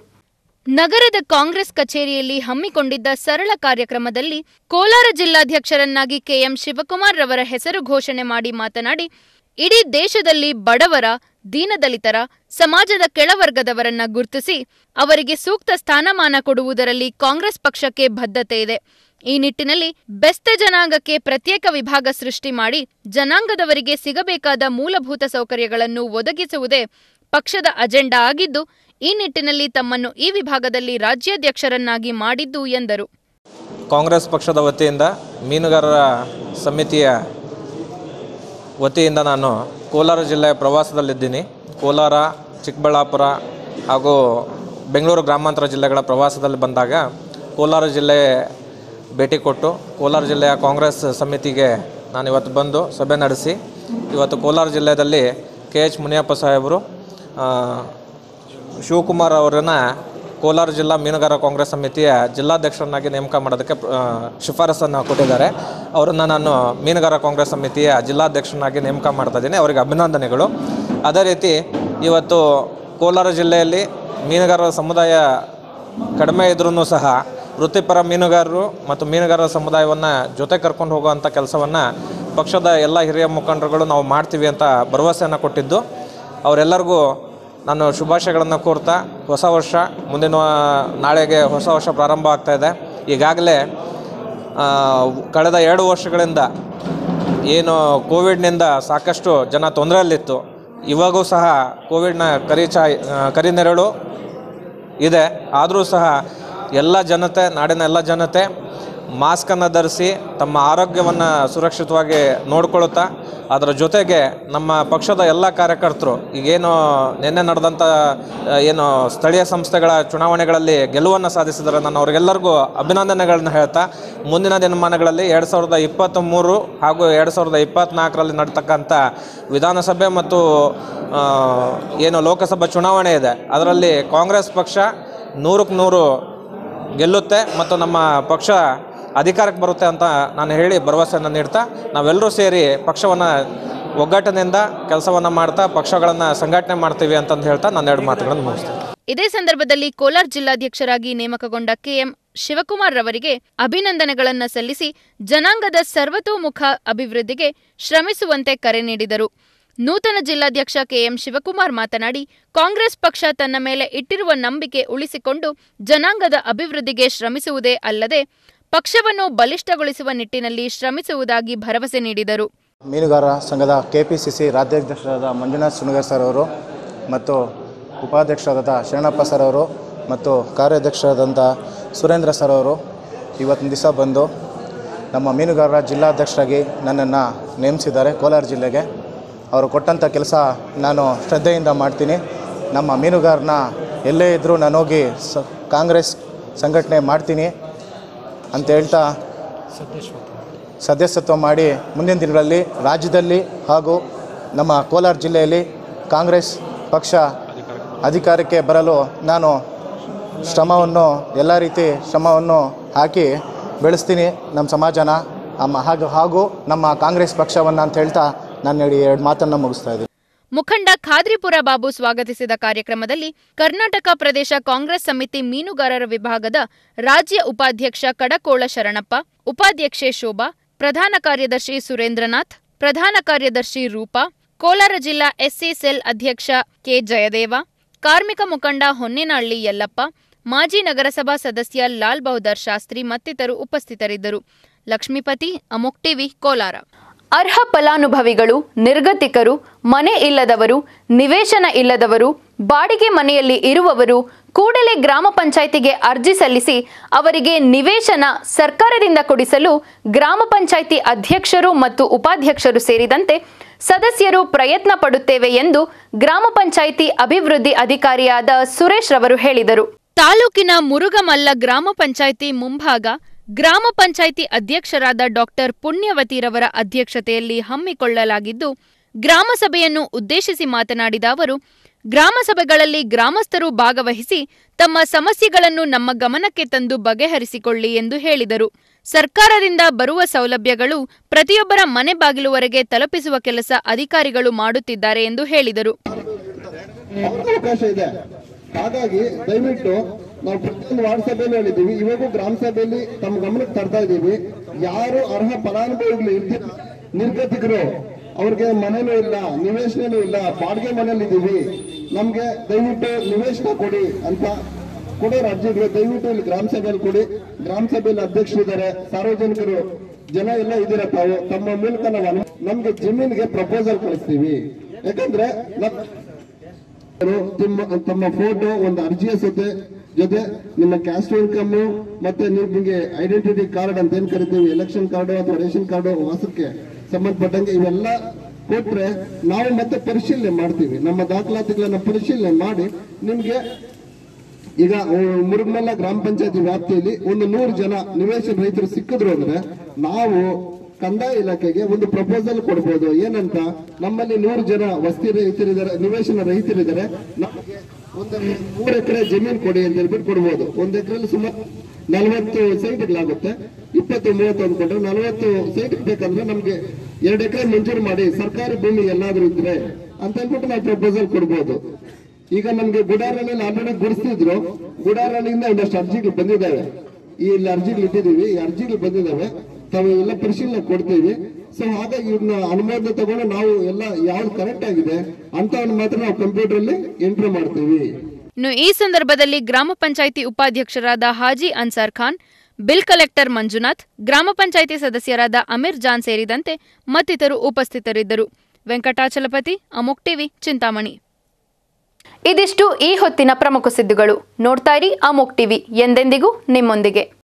ನಗರದ ಕಾಂಗ್ರೆಸ್ ಕಚೇರಿಯಲ್ಲಿ ಹಮ್ಮಿಕೊಂಡಿದ್ದ ಸರಳ ಕಾರ್ಯಕ್ರಮದಲ್ಲಿ ಕೋಲಾರ ಜಿಲ್ಲಾಧ್ಯಕ್ಷರನ್ನಾಗಿ ಕೆಎಂ ಶಿವಕುಮಾರ್ ರವರ ಹೆಸರು ಘೋಷಣೆ ಮಾಡಿ ಮಾತನಾಡಿ ಇಡೀ ದೇಶದಲ್ಲಿ ಬಡವರ ದೀನದಲಿತರ ಸಮಾಜದ ಕೆಳವರ್ಗದವರನ್ನ ಗುರುತಿಸಿ ಅವರಿಗೆ ಸೂಕ್ತ ಸ್ಥಾನಮಾನ ಕೊಡುವುದರಲ್ಲಿ ಕಾಂಗ್ರೆಸ್ ಪಕ್ಷಕ್ಕೆ ಬದ್ಧತೆ ಇದೆ ಈ ನಿಟ್ಟಿನಲ್ಲಿ ಬೆಸ್ತ ಜನಾಂಗಕ್ಕೆ ಪ್ರತ್ಯೇಕ ವಿಭಾಗ ಸೃಷ್ಟಿ ಮಾಡಿ ಜನಾಂಗದವರಿಗೆ ಸಿಗಬೇಕಾದ ಮೂಲಭೂತ ಸೌಕರ್ಯಗಳನ್ನು ಒದಗಿಸುವುದೇ ಪಕ್ಷದ ಅಜೆಂಡಾ ಆಗಿದ್ದು ಈ ನಿಟ್ಟಿನಲ್ಲಿ ತಮ್ಮನ್ನು ಈ ವಿಭಾಗದಲ್ಲಿ ರಾಜ್ಯಾಧ್ಯಕ್ಷರನ್ನಾಗಿ ಮಾಡಿದ್ದು ಎಂದರು ಕಾಂಗ್ರೆಸ್ ಪಕ್ಷದ ವತಿಯಿಂದ ಮೀನುಗಾರರ ಸಮಿತಿಯ ವತಿಯಿಂದ ನಾನು ಕೋಲಾರ ಜಿಲ್ಲೆಯ ಪ್ರವಾಸದಲ್ಲಿದ್ದೀನಿ ಕೋಲಾರ ಚಿಕ್ಕಬಳ್ಳಾಪುರ ಹಾಗೂ ಬೆಂಗಳೂರು ಗ್ರಾಮಾಂತರ ಜಿಲ್ಲೆಗಳ ಪ್ರವಾಸದಲ್ಲಿ ಬಂದಾಗ ಕೋಲಾರ ಜಿಲ್ಲೆ ಭೇಟಿ ಕೊಟ್ಟು ಕೋಲಾರ ಜಿಲ್ಲೆಯ ಕಾಂಗ್ರೆಸ್ ಸಮಿತಿಗೆ ನಾನು ಇವತ್ತು ಬಂದು ಸಭೆ ನಡೆಸಿ ಇವತ್ತು ಕೋಲಾರ ಜಿಲ್ಲೆಯಲ್ಲಿ ಕೆ ಎಚ್ ಮುನಿಯಪ್ಪ ಸಾಹೇಬರು ಆ, ಶಿವಕುಮಾರ್ ಅವರನ್ನು ಕೋಲಾರ ಜಿಲ್ಲಾ ಮೀನುಗಾರ ಕಾಂಗ್ರೆಸ್ ಸಮಿತಿಯ ಜಿಲ್ಲಾಧ್ಯಕ್ಷರನ್ನಾಗಿ ನೇಮಕ ಮಾಡೋದಕ್ಕೆ ಆ, ಶಿಫಾರಸನ್ನು ಕೊಟ್ಟಿದ್ದಾರೆ ಅವರನ್ನು ನಾನು ಮೀನುಗಾರ ಕಾಂಗ್ರೆಸ್ ಸಮಿತಿಯ ಜಿಲ್ಲಾಧ್ಯಕ್ಷರನ್ನಾಗಿ ನೇಮಕ ಮಾಡ್ತಾ ಇದ್ದೀನಿ ಅವರಿಗೆ ಅಭಿನಂದನೆಗಳು ಅದೇ ರೀತಿ ಇವತ್ತು ಕೋಲಾರ ಜಿಲ್ಲೆಯಲ್ಲಿ ಮೀನುಗಾರರ ಸಮುದಾಯ ಕಡಿಮೆ ಇದ್ರೂ ಸಹ ವೃತ್ತಿಪರ ಮೀನುಗಾರರು ಮತ್ತು ಮೀನುಗಾರರ ಸಮುದಾಯವನ್ನು ಜೊತೆ ಕರ್ಕೊಂಡು ಹೋಗುವಂಥ ಕೆಲಸವನ್ನು ಪಕ್ಷದ ಎಲ್ಲ ಹಿರಿಯ ಮುಖಂಡರುಗಳು ನಾವು ಮಾಡ್ತೀವಿ ಅಂತ ಭರವಸೆಯನ್ನು ಕೊಟ್ಟಿದ್ದು ಅವರೆಲ್ಲರಿಗೂ ನಾನು ಶುಭಾಶಯಗಳನ್ನು ಕೋರ್ತಾ ಹೊಸ ವರ್ಷ ಮುಂದಿನ ನಾಳೆಗೆ ಹೊಸ ವರ್ಷ ಪ್ರಾರಂಭ ಆಗ್ತಾ ಇದೆ ಈಗಾಗಲೇ ಆ, ಕಳೆದ ಎರಡು ವರ್ಷಗಳಿಂದ ಏನು ಕೋವಿಡ್ನಿಂದ ಸಾಕಷ್ಟು ಜನ ತೊಂದರೆಯಲ್ಲಿತ್ತು ಇವಾಗೂ ಸಹ ಕೋವಿಡ್ನ ಕರಿಚಾಯ್ ಕರಿನೆರಳು ಇದೆ ಆದರೂ ಸಹ ಎಲ್ಲ ಜನತೆ ನಾಡಿನ ಎಲ್ಲ ಜನತೆ ಮಾಸ್ಕನ್ನು ಧರಿಸಿ ತಮ್ಮ ಆರೋಗ್ಯವನ್ನು ಸುರಕ್ಷಿತವಾಗಿ ನೋಡ್ಕೊಳ್ಳುತ್ತಾ ಅದರ ಜೊತೆಗೆ ನಮ್ಮ ಪಕ್ಷದ ಎಲ್ಲ ಕಾರ್ಯಕರ್ತರು ಈಗೇನು ನಿನ್ನೆ ನಡೆದಂಥ ಆ, ಏನು ಸ್ಥಳೀಯ ಸಂಸ್ಥೆಗಳ ಚುನಾವಣೆಗಳಲ್ಲಿ ಗೆಲುವನ್ನು ಸಾಧಿಸಿದ್ದಾರೆ ನಾನು ಅವರಿಗೆಲ್ಲರಿಗೂ ಅಭಿನಂದನೆಗಳನ್ನ ಹೇಳ್ತಾ ಮುಂದಿನ ದಿನಮಾನಗಳಲ್ಲಿ ಎರಡು ಸಾವಿರದ ಇಪ್ಪತ್ತ್ಮೂರು ಹಾಗೂ ಎರಡು ಸಾವಿರದ ಇಪ್ಪತ್ತ್ನಾಲ್ಕರಲ್ಲಿ ನಡ್ತಕ್ಕಂಥ ವಿಧಾನಸಭೆ ಮತ್ತು ಆ, ಏನು ಲೋಕಸಭಾ ಚುನಾವಣೆ ಇದೆ ಅದರಲ್ಲಿ ಕಾಂಗ್ರೆಸ್ ಪಕ್ಷ ನೂರಕ್ಕೆ ನೂರು ಗೆಲ್ಲುತ್ತೆ ಮತ್ತು ನಮ್ಮ ಪಕ್ಷ ಅಧಿಕಾರಕ್ಕೆ ಬರುತ್ತೆ ಅಂತ ನಾನು ಹೇಳಿ ಭರವಸೆಯನ್ನು ನೀಡ್ತಾ ನಾವೆಲ್ಲರೂ ಸೇರಿ ಪಕ್ಷವನ್ನು ಒಗ್ಗಟ್ಟಿನಿಂದ ಕೆಲಸವನ್ನು ಮಾಡ್ತಾ ಪಕ್ಷಗಳನ್ನು ಸಂಘಟನೆ ಮಾಡ್ತೀವಿ ಅಂತಂದು ಹೇಳ್ತಾ ನಾನು ಎರಡು ಮಾತುಗಳನ್ನು ಮುಗಿಸ್ತೇನೆ ಇದೇ ಸಂದರ್ಭದಲ್ಲಿ ಕೋಲಾರ ಜಿಲ್ಲಾಧ್ಯಕ್ಷರಾಗಿ ನೇಮಕಗೊಂಡ ಕೆಎಂ ಶಿವಕುಮಾರ್ ರವರಿಗೆ ಅಭಿನಂದನೆಗಳನ್ನ ಸಲ್ಲಿಸಿ ಜನಾಂಗದ ಸರ್ವತೋಮುಖ ಅಭಿವೃದ್ಧಿಗೆ ಶ್ರಮಿಸುವಂತೆ ಕರೆ ನೀಡಿದರು ನೂತನ ಜಿಲ್ಲಾಧ್ಯಕ್ಷ ಕೆಎಂ ಶಿವಕುಮಾರ್ ಮಾತನಾಡಿ ಕಾಂಗ್ರೆಸ್ ಪಕ್ಷ ತನ್ನ ಮೇಲೆ ಇಟ್ಟಿರುವ ನಂಬಿಕೆ ಉಳಿಸಿಕೊಂಡು ಜನಾಂಗದ ಅಭಿವೃದ್ಧಿಗೆ ಶ್ರಮಿಸುವುದೇ ಅಲ್ಲದೆ ಪಕ್ಷವನ್ನು ಬಲಿಷ್ಠಗೊಳಿಸುವ ನಿಟ್ಟಿನಲ್ಲಿ ಶ್ರಮಿಸುವುದಾಗಿ ಭರವಸೆ ನೀಡಿದರು ಮೀನುಗಾರ ಸಂಘದ ಕೆ ಪಿ ಸಿ ಸಿ ರಾಜ್ಯಾಧ್ಯಕ್ಷರಾದ ಮಂಜುನಾಥ್ ಸುಣಗರ್ ಸರ್ ಅವರು ಮತ್ತು ಉಪಾಧ್ಯಕ್ಷರಾದ ಶರಣಪ್ಪ ಸರ್ ಅವರು ಮತ್ತು ಕಾರ್ಯಾಧ್ಯಕ್ಷರಾದಂಥ ಸುರೇಂದ್ರ ಸರ್ ಅವರು ಇವತ್ತಿನ ದಿವಸ ಬಂದು ನಮ್ಮ ಮೀನುಗಾರರ ಜಿಲ್ಲಾಧ್ಯಕ್ಷರಾಗಿ ನನ್ನನ್ನು ನೇಮಿಸಿದ್ದಾರೆ ಕೋಲಾರ ಜಿಲ್ಲೆಗೆ ಅವರು ಕೊಟ್ಟಂಥ ಕೆಲಸ ನಾನು ಶ್ರದ್ಧೆಯಿಂದ ಮಾಡ್ತೀನಿ ನಮ್ಮ ಮೀನುಗಾರನ ಎಲ್ಲೇ ಇದ್ದರೂ ನಾನು ಹೋಗಿ ಸ ಕಾಂಗ್ರೆಸ್ ಸಂಘಟನೆ ಮಾಡ್ತೀನಿ ಅಂತ ಹೇಳ್ತಾ ಸದಸ್ಯತ್ವ ಮಾಡಿ ಮುಂದಿನ ದಿನಗಳಲ್ಲಿ ರಾಜ್ಯದಲ್ಲಿ ಹಾಗೂ ನಮ್ಮ ಕೋಲಾರ ಜಿಲ್ಲೆಯಲ್ಲಿ ಕಾಂಗ್ರೆಸ್ ಪಕ್ಷ ಅಧಿಕಾರಕ್ಕೆ ಬರಲು ನಾನು ಶ್ರಮವನ್ನು ಎಲ್ಲ ರೀತಿ ಶ್ರಮವನ್ನು ಹಾಕಿ ಬೆಳೆಸ್ತೀನಿ ನಮ್ಮ ಸಮಾಜನ ಅಮ್ಮ ಹಾಗೂ ಹಾಗೂ ನಮ್ಮ ಕಾಂಗ್ರೆಸ್ ಪಕ್ಷವನ್ನು ಅಂತ ಹೇಳ್ತಾ ನಾನು ಹೇಳಿ ಎರಡು ಮಾತನ್ನು ಮುಗಿಸ್ತಾ ಇದ್ದೀನಿ ಮುಖಂಡ ಖಾದ್ರಿಪುರ ಬಾಬು ಸ್ವಾಗತಿಸಿದ ಕಾರ್ಯಕ್ರಮದಲ್ಲಿ ಕರ್ನಾಟಕ ಪ್ರದೇಶ ಕಾಂಗ್ರೆಸ್ ಸಮಿತಿ ಮೀನುಗಾರರ ವಿಭಾಗದ ರಾಜ್ಯ ಉಪಾಧ್ಯಕ್ಷ ಕಡಕೋಳ ಶರಣಪ್ಪ ಉಪಾಧ್ಯಕ್ಷೆ ಶೋಭಾ ಪ್ರಧಾನ ಕಾರ್ಯದರ್ಶಿ ಸುರೇಂದ್ರನಾಥ್ ಪ್ರಧಾನ ಕಾರ್ಯದರ್ಶಿ ರೂಪಾ ಕೋಲಾರ ಜಿಲ್ಲಾ ಎಸ್ಸಿ ಸೆಲ್ ಅಧ್ಯಕ್ಷ ಕೆ ಜಯದೇವ ಕಾರ್ಮಿಕ ಮುಖಂಡ ಹೊನ್ನೇನಹಳ್ಳಿ ಯಲ್ಲಪ್ಪ ಮಾಜಿ ನಗರಸಭಾ ಸದಸ್ಯ ಲಾಲ್ ಬಹದ್ದರ್ ಶಾಸ್ತ್ರಿ ಮತ್ತಿತರರು ಉಪಸ್ಥಿತರಿದ್ದರು ಲಕ್ಷ್ಮೀಪತಿ ಅಮೋಕ್ ಟಿವಿ ಕೋಲಾರ ಅರ್ಹ ಫಲಾನುಭವಿಗಳು ನಿರ್ಗತಿಕರು ಮನೆ ಇಲ್ಲದವರು ನಿವೇಶನ ಇಲ್ಲದವರು ಬಾಡಿಗೆ ಮನೆಯಲ್ಲಿ ಇರುವವರು ಕೂಡಲೇ ಗ್ರಾಮ ಪಂಚಾಯಿತಿಗೆ ಅರ್ಜಿ ಸಲ್ಲಿಸಿ ಅವರಿಗೆ ನಿವೇಶನ ಸರ್ಕಾರದಿಂದ ಕೊಡಿಸಲು ಗ್ರಾಮ ಪಂಚಾಯಿತಿ ಅಧ್ಯಕ್ಷರು ಮತ್ತು ಉಪಾಧ್ಯಕ್ಷರು ಸೇರಿದಂತೆ ಸದಸ್ಯರು ಪ್ರಯತ್ನ ಪಡುತ್ತೇವೆ ಎಂದು ಗ್ರಾಮ ಪಂಚಾಯಿತಿ ಅಭಿವೃದ್ಧಿ ಅಧಿಕಾರಿಯಾದ ಸುರೇಶ್ ರವರು ಹೇಳಿದರು ತಾಲೂಕಿನ ಮುರುಗಮಲ್ಲ ಗ್ರಾಮ ಪಂಚಾಯಿತಿ ಮುಂಭಾಗ ಗ್ರಾಮ ಪಂಚಾಯಿತಿ ಅಧ್ಯಕ್ಷರಾದ ಡಾಕ್ಟರ್ ಪುಣ್ಯವತಿರವರ ಅಧ್ಯಕ್ಷತೆಯಲ್ಲಿ ಹಮ್ಮಿಕೊಳ್ಳಲಾಗಿದ್ದು ಗ್ರಾಮ ಸಭೆಯನ್ನು ಉದ್ದೇಶಿಸಿ ಮಾತನಾಡಿದ ಅವರು ಗ್ರಾಮ ಸಭೆಗಳಲ್ಲಿ ಗ್ರಾಮಸ್ಥರು ಭಾಗವಹಿಸಿ ತಮ್ಮ ಸಮಸ್ಯೆಗಳನ್ನು ನಮ್ಮ ಗಮನಕ್ಕೆ ತಂದು ಬಗೆಹರಿಸಿಕೊಳ್ಳಿ ಎಂದು ಹೇಳಿದರು ಸರ್ಕಾರದಿಂದ ಬರುವ ಸೌಲಭ್ಯಗಳು ಪ್ರತಿಯೊಬ್ಬರ ಮನೆ ಬಾಗಿಲುವರೆಗೆ ತಲುಪಿಸುವ ಕೆಲಸ ಅಧಿಕಾರಿಗಳು ಮಾಡುತ್ತಿದ್ದಾರೆ ಎಂದು ಹೇಳಿದರು ಅವಕಾಶ ಇದೆ ಹಾಗಾಗಿ ದಯವಿಟ್ಟು ನಾವು ಪ್ರತಿಯೊಂದು ವಾರ್ಡ್ ಸಭೆಯಲ್ಲಿ ಹೇಳಿದ್ದೀವಿ ಇವಾಗೂ ಗ್ರಾಮ ಸಭೆಯಲ್ಲಿ ತಮ್ಮ ಗಮನಕ್ಕೆ ತರ್ತಾ ಇದ್ದೀವಿ ಯಾರು ಅರ್ಹ ಫಲಾನುಭವಿಗಳು ಇರ್ತಿ ನಿರ್ಗತಿಕರು ಅವ್ರಿಗೆ ಮನೇನೂ ಇಲ್ಲ ನಿವೇಶನನೂ ಇಲ್ಲ ಬಾಡಿಗೆ ಮನೇಲಿ ಇದ್ದೀವಿ ನಮ್ಗೆ ದಯವಿಟ್ಟು ನಿವೇಶನ ಕೊಡಿ ಅಂತ ಕೊಡೋ ಅರ್ಜಿಗಳು ದಯವಿಟ್ಟು ಇಲ್ಲಿ ಗ್ರಾಮ ಸಭೆಯಲ್ಲಿ ಕೊಡಿ ಗ್ರಾಮ ಸಭೆಯಲ್ಲಿ ಅಧ್ಯಕ್ಷರಿದ್ದಾರೆ ಸಾರ್ವಜನಿಕರು ಜನ ಎಲ್ಲ ಇದ್ದೀರಾ ತಾವು ತಮ್ಮ ಮೂಲಕ ನಾವು ಅನು- ನಮ್ಗೆ ಜಮೀನಿಗೆ ಪ್ರಪೋಸಲ್ ಕಳಿಸ್ತೀವಿ ಯಾಕಂದ್ರೆ ನಮ್ ತಮ್ಮ ತಮ್ಮ ಫೋಟೋ ಒಂದು ಅರ್ಜಿಯ ಜೊತೆ ಜೊತೆ ನಿಮ್ಮ ಕ್ಯಾಸ್ಟ್ ಇನ್ಕಮ್ ಮತ್ತೆ ನಿಮಗೆ ಐಡೆಂಟಿಟಿ ಕಾರ್ಡ್ ಅಂತ ಏನ್ ಕರಿತೀವಿ ಎಲೆಕ್ಷನ್ ಕಾರ್ಡ್ ಅಥವಾ ರೇಷನ್ ಕಾರ್ಡ್ ವಾಸಕ್ಕೆ ಸಂಬಂಧಪಟ್ಟಂಗೆ ಇವೆಲ್ಲ ಕೊಟ್ರೆ ನಾವು ಮತ್ತೆ ಪರಿಶೀಲನೆ ಮಾಡ್ತೀವಿ ನಮ್ಮ ದಾಖಲಾತಿಗಳನ್ನ ಪರಿಶೀಲನೆ ಮಾಡಿ ನಿಮ್ಗೆ ಈಗ ಮುರುಗಮಲ್ಲ ಗ್ರಾಮ ಪಂಚಾಯತಿ ವ್ಯಾಪ್ತಿಯಲ್ಲಿ ಒಂದು ನೂರು ಜನ ನಿವೇಶನ ರೈತರು ಸಿಕ್ಕಿದ್ರು ಅಂದ್ರೆ ನಾವು ಕಂದಾಯ ಇಲಾಖೆಗೆ ಒಂದು ಪ್ರಪೋಸಲ್ ಕೊಡ್ಬೋದು ಏನಂತ ನಮ್ಮಲ್ಲಿ ನೂರು ಜನ ವಸ್ತಿ ರೈತರಿದ್ದಾರೆ ನಿವೇಶನ ರೈತರಿದ್ದಾರೆ ನಮಗೆ ಒಂದು ಮೂರು ಎಕರೆ ಜಮೀನು ಕೊಡಿ ಅಂತ ಹೇಳ್ಬಿಟ್ಟು ಕೊಡ್ಬೋದು ಒಂದು ಎಕರೆಯಲ್ಲಿ ಸುಮಾರು ನಲವತ್ತು ಸೈಟ್ಗಳಾಗುತ್ತೆ ಇಪ್ಪತ್ತು ಮೂವತ್ತು ಅಂದ್ಕೊಂಡ್ರೆ ನಲವತ್ತು ಸೈಟ್ ಬೇಕಂದ್ರೆ ನಮ್ಗೆ ಎರಡು ಎಕರೆ ಮಂಜೂರು ಮಾಡಿ ಸರ್ಕಾರಿ ಭೂಮಿ ಎಲ್ಲಾದ್ರೂ ಇದ್ರೆ ಅಂತ ಹೇಳ್ಬಿಟ್ಟು ನಾವು ಪ್ರಪೋಸಲ್ ಕೊಡ್ಬೋದು ಈಗ ನಮ್ಗೆ ಗುಡಾರಳ್ಳಿಯಲ್ಲಿ ಆಲ್ರೆಡಿ ಗುಡಿಸ್ತಿದ್ರು ಗುಡಾರಳ್ಳಿಯಿಂದ ಒಂದಷ್ಟು ಅರ್ಜಿಗಳು ಬಂದಿದ್ದಾವೆ ಈ ಇಲ್ಲಿ ಅರ್ಜಿಗಳು ಇಟ್ಟಿದ್ದೀವಿ ಈ ಅರ್ಜಿಗಳು ಬಂದಿದ್ದಾವೆ ತಾವು ಎಲ್ಲ ಪರಿಶೀಲನೆ ಕೊಡ್ತೀವಿ ಸೊ ಹಾಗಾಗಿ ಇವ್ರನ್ನ ಅನುಮೋದನೆ ತಗೊಂಡು ನಾವು ಎಲ್ಲ ಯಾವ್ದು ಕರೆಕ್ಟ್ ಆಗಿದೆ ಅಂತವನ್ನ ಮಾತ್ರ ನಾವು ಕಂಪ್ಯೂಟರ್ ಅಲ್ಲಿ ಎಂಟ್ರಿ ಮಾಡ್ತೀವಿ ಇನ್ನು ಈ ಸಂದರ್ಭದಲ್ಲಿ ಗ್ರಾಮ ಪಂಚಾಯಿತಿ ಉಪಾಧ್ಯಕ್ಷರಾದ ಹಾಜಿ ಅನ್ಸಾರ್ ಖಾನ್ ಬಿಲ್ ಕಲೆಕ್ಟರ್ ಮಂಜುನಾಥ್ ಗ್ರಾಮ ಪಂಚಾಯಿತಿ ಸದಸ್ಯರಾದ ಅಮೀರ್ ಜಾನ್ ಸೇರಿದಂತೆ ಮತ್ತಿತರರು ಉಪಸ್ಥಿತರಿದ್ದರು ವೆಂಕಟಾಚಲಪತಿ ಅಮುಕ್ ಟಿವಿ ಚಿಂತಾಮಣಿ ಇದಿಷ್ಟು ಈ ಹೊತ್ತಿನ ಪ್ರಮುಖ ಸುದ್ದಿಗಳು ನೋಡ್ತಾ ಇರಿ ಅಮೋಕ್ ಟಿವಿ ಎಂದೆಂದಿಗೂ ನಿಮ್ಮೊಂದಿಗೆ